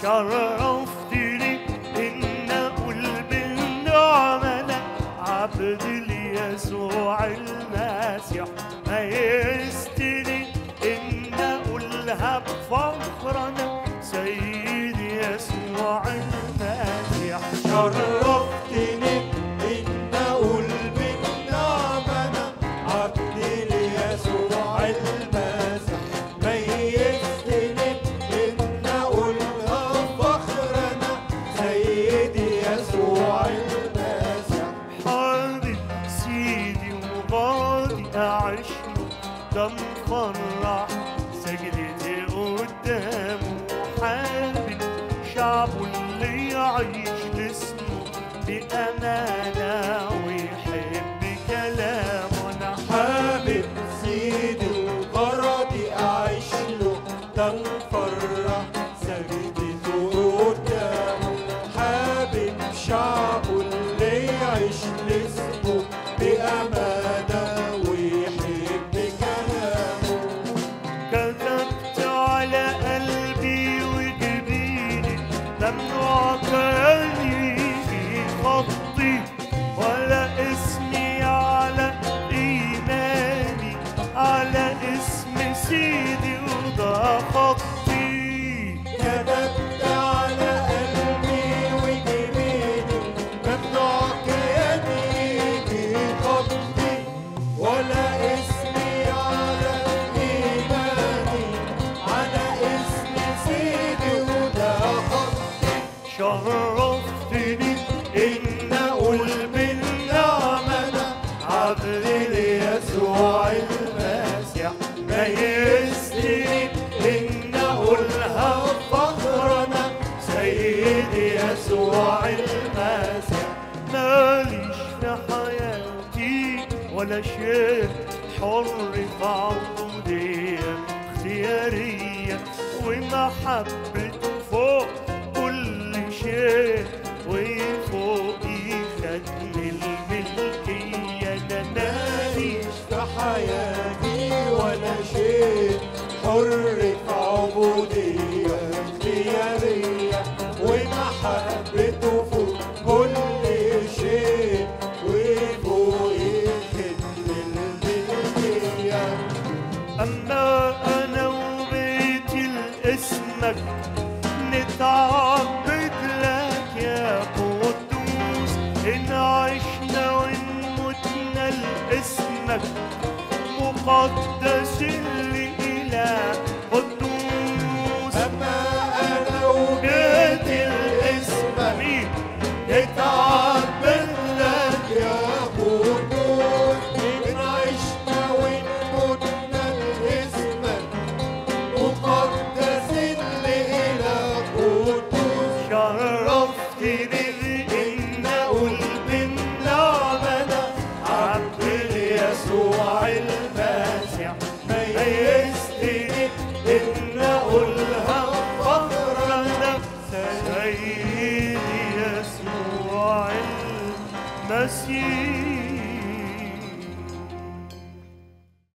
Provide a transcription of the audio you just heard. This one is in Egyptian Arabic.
شرفتني إن أقول بالنعمة عبد ليسوع المسيح ميزتني إن أقولها بفخرنا سيد يسوع المسيح شرفتني إن أقول بالنعمة عبد ليسوع المسيح ميزتني إن أقولها فخرنا سيدي يسوع المسيح حاضر سيدي وغاضي أعيش له ده مفرح سجدتي قدامه حابب شعبه اللي يعيش لاسمه بأمانة ويحب كلامه أنا حابب سيدي وغرضي أعيش له ده مفرح سجدته قدامه حابب شعبه اللي يعيش لاسمه بأمانة ويحب كلامه كتبت على قلبي وجبيني ممنوع كلامي في خطي ولا اسمي على إيماني على اسم سيدي وده خطي كتبت على قلبي وجبيني ممنوع كياني في خطي ولا اسمي على إيماني على اسم سيدي وده خطي شرفتني إن أقول بالنعمة عبد ليسوع المسيح ميزتني إن أقولها فخرنا سيدي يسوع المسيح ماليش في حياتي ولا شيء حر في عبودية اختيارية ومحبته فوق كل شيء وفوق ختم الملكية أنا ماليش ماليش في حياتي ولا شيء حر في عبودية اختيارية ومحبته فوق كل شيء وفوق ختم الملكية أما أنا وبيتي لاسمك نتعبد لك يا قدوس إن عشنا وإن متنا لاسمك مقدس الإله قدوس أما أنا وبيتي الاسم مين نتعبد لك يا قدوس إن عشنا وإن متنا لاسمك مقدس الإله قدوس شرفتني إن أقول بالنعمة عبد يسوع المسيح ميزتني إن أقولها فخرنا سيدي يسوع المسيح